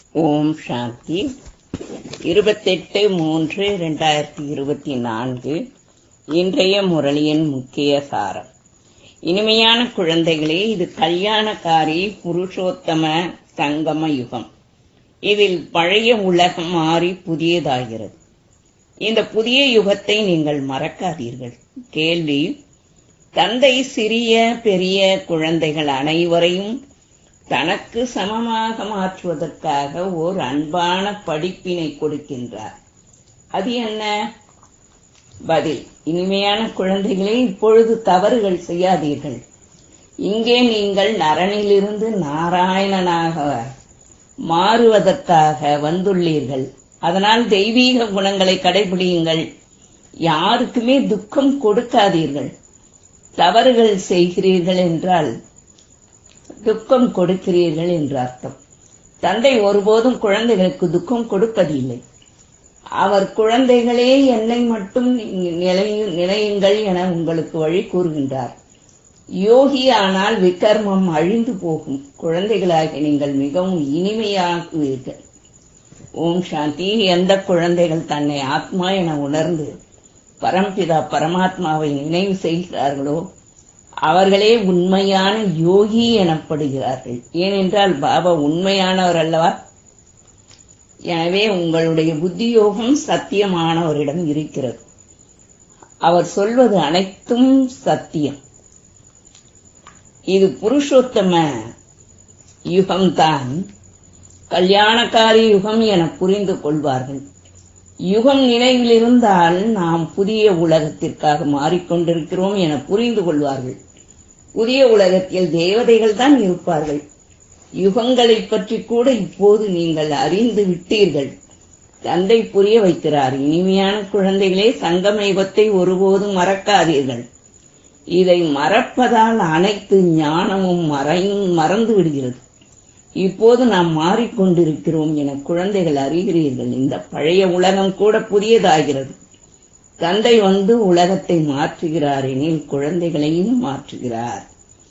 ஓம் சாந்தி இருபத்தெட்டு மூன்று இரண்டாயிரத்தி இருபத்தி நான்கு இன்றைய முரளியின் முக்கிய சாரம் இனிமையான குழந்தைகளே இது கல்யாணக்காரி புருஷோத்தம சங்கம யுகம் இதில் பழைய உலகம் மாறி புதியதாகிறது இந்த புதிய யுகத்தை நீங்கள் மறக்காதீர்கள் கேள்வி தந்தை சிறிய பெரிய குழந்தைகள் அனைவரையும் தனக்கு சமமாக மாற்றுவதற்காக ஓர் அன்பான படிப்பினை கொடுக்கின்றார் அது என்ன பதில் இனிமையான குழந்தைகளே இப்பொழுது தவறுகள் செய்யாதீர்கள் இங்கே நீங்கள் நரனிலிருந்து நாராயணனாக மாறுவதற்காக வந்துள்ளீர்கள் அதனால் தெய்வீக குணங்களை கடைபிடியுங்கள் யாருக்குமே துக்கம் கொடுக்காதீர்கள் தவறுகள் செய்கிறீர்கள் என்றால் துக்கம் கொடுக்கிறீர்கள் என்று அர்த்தம் தந்தை ஒருபோதும் குழந்தைகளுக்கு துக்கம் கொடுப்பதில்லை அவர் குழந்தைகளே என்னை மட்டும் நினையுங்கள் என உங்களுக்கு வழி கூறுகின்றார் யோகி ஆனால் விக்கர்மம் அழிந்து போகும் குழந்தைகளாகி நீங்கள் மிகவும் இனிமையாகுவீர்கள் ஓம் சாந்தி எந்த குழந்தைகள் தன்னை ஆத்மா என உணர்ந்து பரம்பிதா பரமாத்மாவை நினைவு செய்கிறார்களோ அவர்களே உண்மையான யோகி எனப்படுகிறார்கள் ஏனென்றால் பாபா உண்மையானவர் அல்லவா எனவே உங்களுடைய புத்தி யோகம் சத்தியமானவரிடம் இருக்கிறது அவர் சொல்வது அனைத்தும் சத்தியம் இது புருஷோத்தம யுகம்தான் கல்யாணக்காரி யுகம் என புரிந்து கொள்வார்கள் யுகம் நினைவில் இருந்தால் நாம் புதிய உலகத்திற்காக மாறிக்கொண்டிருக்கிறோம் என புரிந்து கொள்வார்கள் புதிய உலகத்தில் தேவதைகள் தான் இருப்பார்கள் யுகங்களை பற்றி கூட இப்போது நீங்கள் அறிந்து விட்டீர்கள் தந்தை புரிய வைக்கிறார் இனிமையான குழந்தைகளே சங்கம யுகத்தை ஒருபோதும் மறக்காதீர்கள் இதை மறப்பதால் அனைத்து ஞானமும் மறையும் மறந்து விடுகிறது இப்போது நாம் மாறிக்கொண்டிருக்கிறோம் என குழந்தைகள் அறிகிறீர்கள் இந்த பழைய உலகம் கூட புதியதாகிறது தந்தை வந்து உலகத்தை மாற்றுகிறார் எனில் குழந்தைகளையும் மாற்றுகிறார்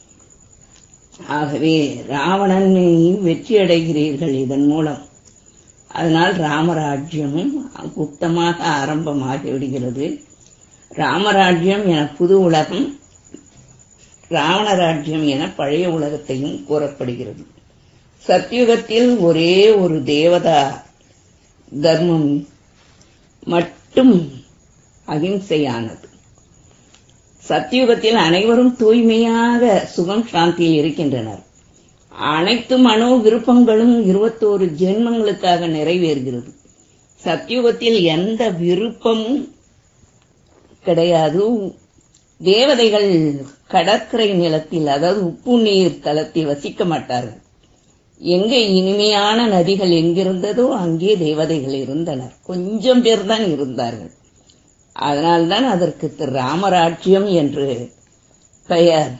ஆகவே ராவணனை வெற்றி அடைகிறீர்கள் இதன் மூலம் அதனால் ராமராஜ்யமும் குப்தமாக ஆரம்பமாகி விடுகிறது ராமராஜ்யம் என புது உலகம் ராவணராஜ்யம் என பழைய உலகத்தையும் கூறப்படுகிறது சத்யுகத்தில் ஒரே ஒரு தேவதா தர்மம் மட்டும் அகிம்சையானது சத்யுகத்தில் அனைவரும் தூய்மையாக சுகம் சாந்தியில் இருக்கின்றனர் அனைத்து மனோ விருப்பங்களும் இருபத்தோரு ஜென்மங்களுக்காக நிறைவேறுகிறது சத்யுகத்தில் எந்த விருப்பமும் கிடையாது தேவதைகள் கடற்கரை நிலத்தில் அதாவது உப்பு நீர் தளத்தில் வசிக்க மாட்டார்கள் எங்கே இனிமையான நதிகள் எங்கிருந்ததோ அங்கே தேவதைகள் இருந்தனர் கொஞ்சம் பேர் தான் இருந்தார்கள் அதனால்தான் அதற்கு ராமராஜ்யம் என்று பெயர்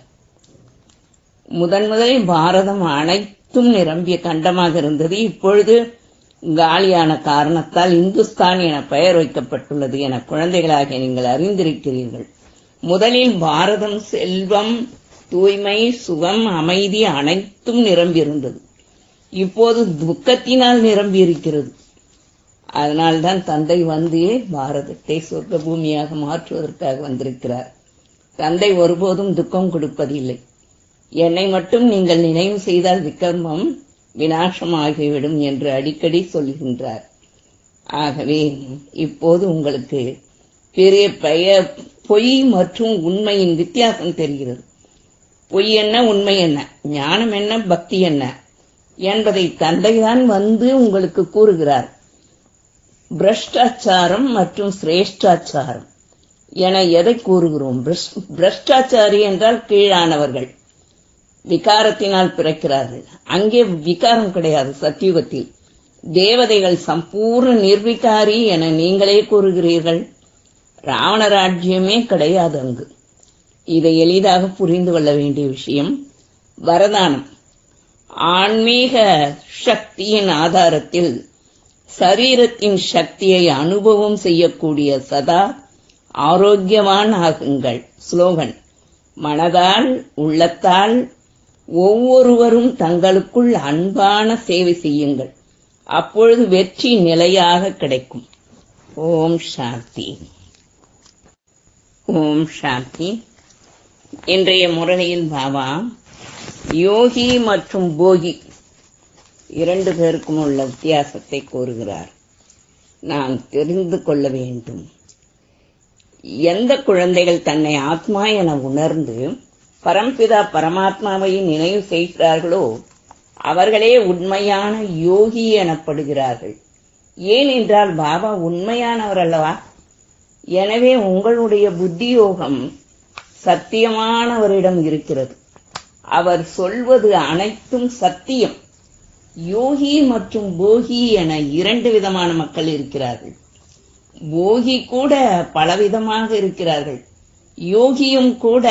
முதன் முதலில் பாரதம் அனைத்தும் நிரம்பிய கண்டமாக இருந்தது இப்பொழுது காலியான காரணத்தால் இந்துஸ்தான் என பெயர் வைக்கப்பட்டுள்ளது என குழந்தைகளாக நீங்கள் அறிந்திருக்கிறீர்கள் முதலில் பாரதம் செல்வம் தூய்மை சுகம் அமைதி அனைத்தும் நிரம்பியிருந்தது இப்போது துக்கத்தினால் நிரம்பி இருக்கிறது அதனால்தான் தந்தை வந்து பாரதத்தை சொர்க்க பூமியாக மாற்றுவதற்காக வந்திருக்கிறார் தந்தை ஒருபோதும் துக்கம் கொடுப்பதில்லை என்னை மட்டும் நீங்கள் நினைவு செய்தால் விக்ரமம் வினாசமாகிவிடும் என்று அடிக்கடி சொல்கின்றார் ஆகவே இப்போது உங்களுக்கு பெரிய பெயர் பொய் மற்றும் உண்மையின் வித்தியாசம் தெரிகிறது பொய் என்ன உண்மை என்ன ஞானம் என்ன பக்தி என்ன என்பதை தந்தைதான் வந்து உங்களுக்கு கூறுகிறார் பிரஷ்டாச்சாரம் மற்றும் சிரேஷ்டாச்சாரம் என எதை கூறுகிறோம் பிரஷ்டாச்சாரி என்றால் கீழானவர்கள் விகாரத்தினால் பிறக்கிறார்கள் அங்கே விகாரம் கிடையாது சத்தியுகத்தில் தேவதைகள் சம்பூர்ண நிர்விகாரி என நீங்களே கூறுகிறீர்கள் ராவணராஜ்யமே கிடையாது அங்கு இதை எளிதாக புரிந்து கொள்ள வேண்டிய விஷயம் வரதானம் ஆன்மீக சக்தியின் ஆதாரத்தில் சரீரத்தின் சக்தியை அனுபவம் செய்யக்கூடிய சதா ஆரோக்கியவான் ஆகுங்கள் ஸ்லோகன் மனதால் உள்ளத்தால் ஒவ்வொருவரும் தங்களுக்குள் அன்பான சேவை செய்யுங்கள் அப்பொழுது வெற்றி நிலையாக கிடைக்கும் ஓம் சாந்தி ஓம் சாந்தி இன்றைய முரளியில் பாபா யோகி மற்றும் போகி இரண்டு பேருக்கும் உள்ள வித்தியாசத்தை கூறுகிறார் நாம் தெரிந்து கொள்ள வேண்டும் எந்த குழந்தைகள் தன்னை ஆத்மா என உணர்ந்து பரம்பிதா பரமாத்மாவை நினைவு செய்கிறார்களோ அவர்களே உண்மையான யோகி எனப்படுகிறார்கள் ஏனென்றால் பாபா உண்மையானவர் அல்லவா எனவே உங்களுடைய புத்தியோகம் சத்தியமானவரிடம் இருக்கிறது அவர் சொல்வது அனைத்தும் சத்தியம் யோகி மற்றும் போகி என இரண்டு விதமான மக்கள் இருக்கிறார்கள் போகி கூட பலவிதமாக இருக்கிறார்கள் யோகியும் கூட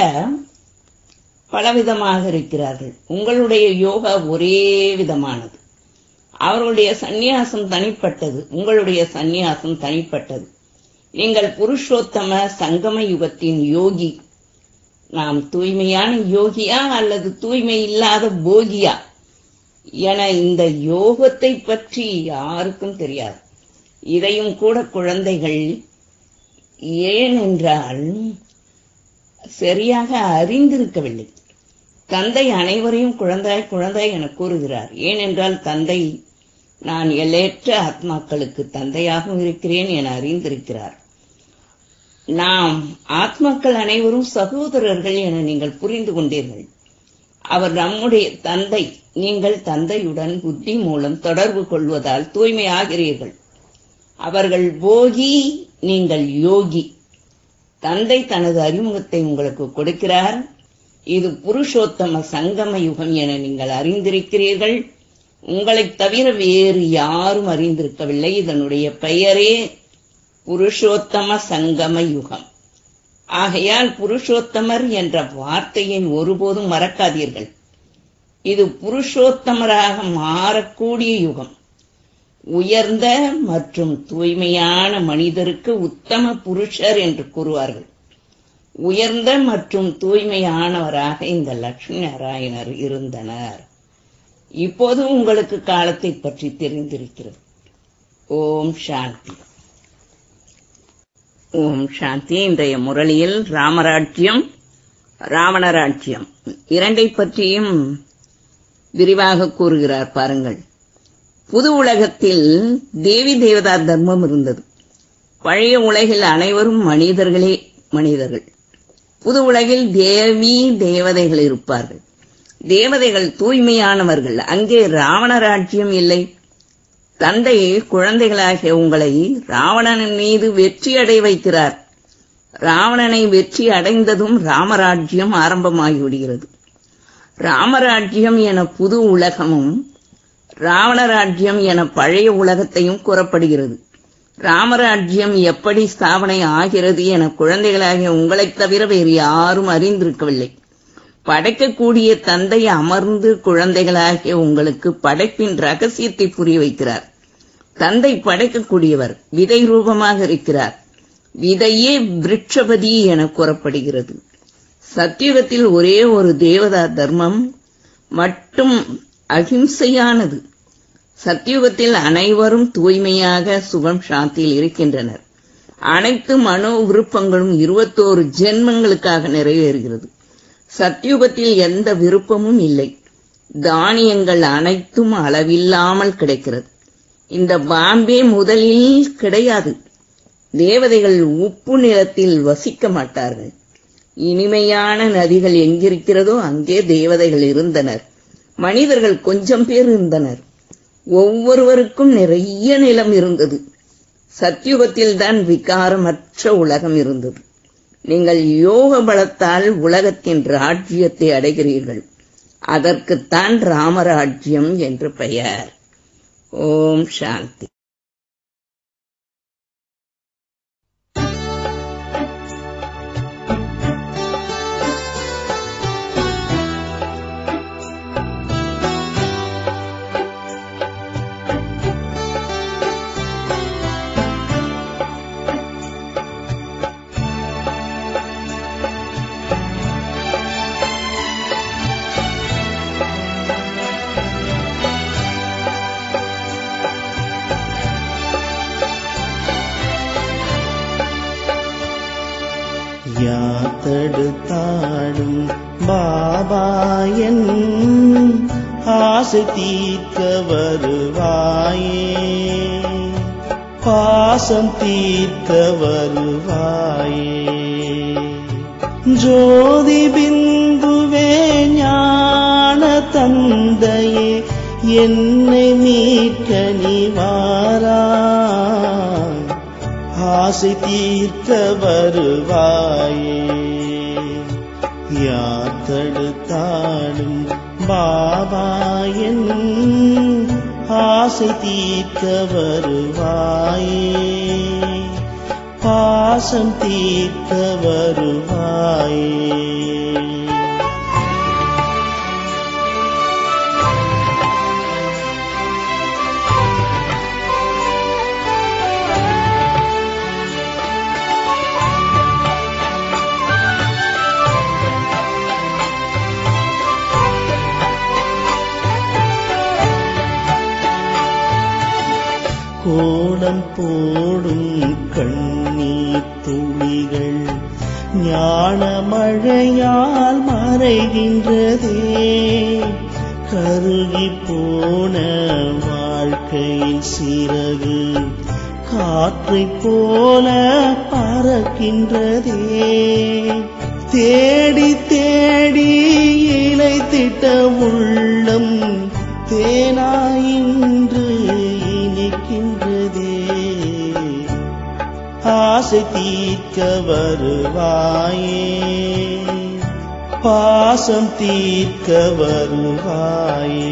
பலவிதமாக இருக்கிறார்கள் உங்களுடைய யோகா ஒரே விதமானது அவர்களுடைய சந்நியாசம் தனிப்பட்டது உங்களுடைய சந்நியாசம் தனிப்பட்டது நீங்கள் புருஷோத்தம சங்கம யுகத்தின் யோகி நாம் தூய்மையான யோகியா அல்லது தூய்மை இல்லாத போகியா என இந்த யோகத்தை பற்றி யாருக்கும் தெரியாது இதையும் கூட குழந்தைகள் ஏனென்றால் சரியாக அறிந்திருக்கவில்லை தந்தை அனைவரையும் குழந்தாய் குழந்தாய் என கூறுகிறார் ஏனென்றால் தந்தை நான் எல்லையற்ற ஆத்மாக்களுக்கு தந்தையாகவும் இருக்கிறேன் என அறிந்திருக்கிறார் நாம் ஆத்மாக்கள் அனைவரும் சகோதரர்கள் என நீங்கள் புரிந்து கொண்டீர்கள் அவர் நம்முடைய தந்தை நீங்கள் தந்தையுடன் புத்தி மூலம் தொடர்பு கொள்வதால் தூய்மையாகிறீர்கள் அவர்கள் போகி நீங்கள் யோகி தந்தை தனது அறிமுகத்தை உங்களுக்கு கொடுக்கிறார் இது புருஷோத்தம சங்கம யுகம் என நீங்கள் அறிந்திருக்கிறீர்கள் உங்களைத் தவிர வேறு யாரும் அறிந்திருக்கவில்லை இதனுடைய பெயரே புருஷோத்தம சங்கம யுகம் ஆகையால் புருஷோத்தமர் என்ற வார்த்தையை ஒருபோதும் மறக்காதீர்கள் இது புருஷோத்தமராக மாறக்கூடிய யுகம் உயர்ந்த மற்றும் தூய்மையான மனிதருக்கு உத்தம புருஷர் என்று கூறுவார்கள் உயர்ந்த மற்றும் தூய்மையானவராக இந்த லட்சுமி நாராயணர் இருந்தனர் இப்போது உங்களுக்கு காலத்தை பற்றி தெரிந்திருக்கிறது ஓம் சாந்தி ஓம் சாந்தி இன்றைய முரளியில் ராமராஜ்யம் ராவணராஜ்யம் இரண்டை பற்றியும் விரிவாக கூறுகிறார் பாருங்கள் புது உலகத்தில் தேவி தேவதா தர்மம் இருந்தது பழைய உலகில் அனைவரும் மனிதர்களே மனிதர்கள் புது உலகில் தேவி தேவதைகள் இருப்பார்கள் தேவதைகள் தூய்மையானவர்கள் அங்கே ராவணராஜ்யம் இல்லை தந்தை குழந்தைகளாகிய உங்களை ராவணனின் மீது வெற்றி அடைய வைக்கிறார் ராவணனை வெற்றி அடைந்ததும் ராமராஜ்யம் ஆரம்பமாகிவிடுகிறது ராமராஜ்யம் என புது உலகமும் ராவணராஜ்யம் என பழைய உலகத்தையும் கூறப்படுகிறது ராமராஜ்யம் எப்படி ஸ்தாபனை ஆகிறது என குழந்தைகளாகிய உங்களைத் தவிர வேறு யாரும் அறிந்திருக்கவில்லை படைக்கக்கூடிய தந்தை அமர்ந்து குழந்தைகளாகிய உங்களுக்கு படைப்பின் ரகசியத்தை புரிய வைக்கிறார் தந்தை படைக்கக்கூடியவர் விதை ரூபமாக இருக்கிறார் விதையே விருட்சபதி என கூறப்படுகிறது சத்தியுகத்தில் ஒரே ஒரு தேவதா தர்மம் மட்டும் அகிம்சையானது சத்தியுகத்தில் அனைவரும் தூய்மையாக சுகம் சாந்தியில் இருக்கின்றனர் அனைத்து மனோ விருப்பங்களும் இருபத்தோரு ஜென்மங்களுக்காக நிறைவேறுகிறது சத்தியுகத்தில் எந்த விருப்பமும் இல்லை தானியங்கள் அனைத்தும் அளவில்லாமல் கிடைக்கிறது இந்த பாம்பே முதலில் கிடையாது தேவதைகள் உப்பு நிலத்தில் வசிக்க மாட்டார்கள் இனிமையான நதிகள் எங்கிருக்கிறதோ அங்கே தேவதைகள் இருந்தனர் மனிதர்கள் கொஞ்சம் பேர் இருந்தனர் ஒவ்வொருவருக்கும் நிறைய நிலம் இருந்தது சத்தியுகத்தில் தான் விகாரமற்ற உலகம் இருந்தது நீங்கள் யோக பலத்தால் உலகத்தின் ராஜ்யத்தை அடைகிறீர்கள் அதற்குத்தான் ராமராஜ்யம் என்று பெயர் ஓம் சாந்தி யாத்தெடுத்தாடும் பாபா என் ஆசை தீர்க்க வருவாயே பாசம் தீர்க்க வருவாயே ஜோதி பிந்துவே ஞான தந்தையே என்னை மீட்க நீ வாராய் ஆசை தீர்க்க வருவாயே யார் தடுத்தாலும் பாபா என் ஆசை தீர்க்க வருவாயே பாசம் தீர்க்க வருவாயே கோலம் போடும் கண்ணீர் துளிகள் ஞான மழையால் மறைகின்றதே கருகி போன வாழ்க்கையின் சிறகு காற்றைப் போல பறக்கின்றதே தேடி தேடி இலைத்திட்ட உள்ளம் தேனாயின்று இனிக்கின்றதே ஆசை தீர்க்க வருவாயே பாசம் தீர்க்க வருவாயே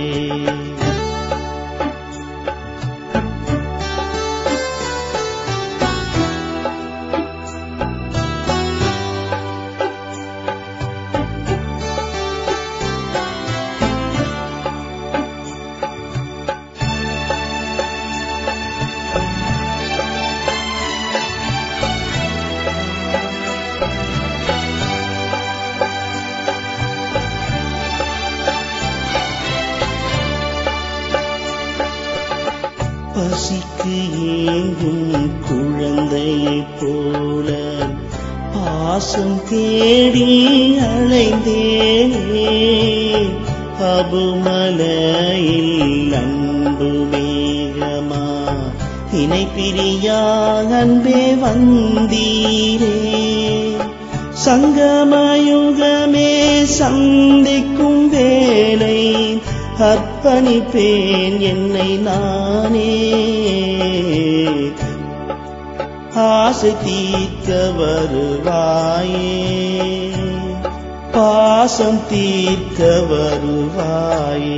பசிக்கு ஏங்கும் குழந்தையைப் போல பாசம் தேடி அலைந்தேனே அபுமலையில் அன்பு மேகமா இணை பிரியா அன்பே வந்தீரே சங்கமயுகமே சந்திக்கும் வேலை அர்ப்பணிப்பேன் என்னை நானே ஆசை தீர்க்க வருவாயே பாசம் தீர்க்க வருவாயே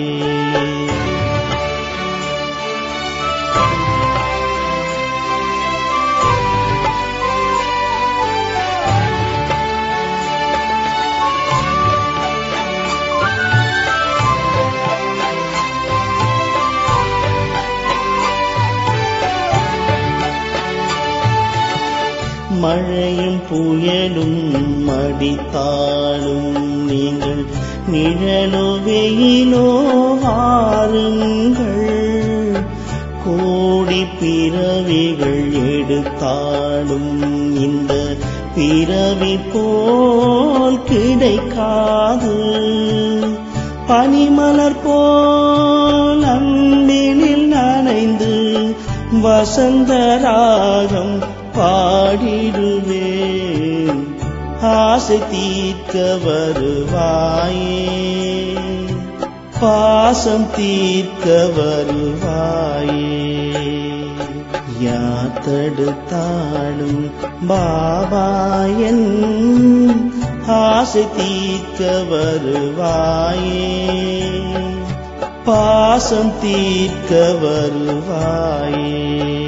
மழையும் புயலும் மடித்தாலும் நீங்கள் நிழலோ வெயிலோ வாருங்கள் கோடி பிறவிகள் எடுத்தாலும் இந்த பிறவி போல் கிடைக்காது பனிமலர் போல் அன்பினில் நனைந்து வசந்த ராகம் பாடிடுவேன் ஆசை தீர்க்க வருவாயே பாசம் தீர்க்க வருவாயே யாத்தடுத்தாடும் பாபா என் ஆசை தீர்க்க வருவாயே பாசம் தீர்க்க வருவாயே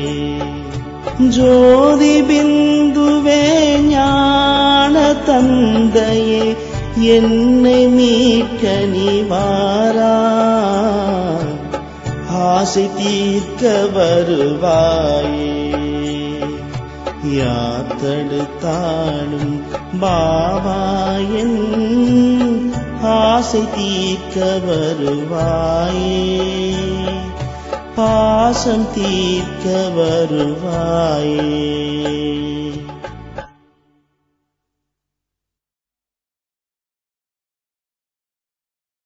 ஜோதி பிந்துவே ஞான தந்தையே என்னை மீட்க நீ வாராய் ஆசை தீர்க்க வருவாயே யாத்தடுத்தாடும் பாபா என் ஆசை தீர்க்க வருவாயே பாசம் தீர்க்க வருவாயே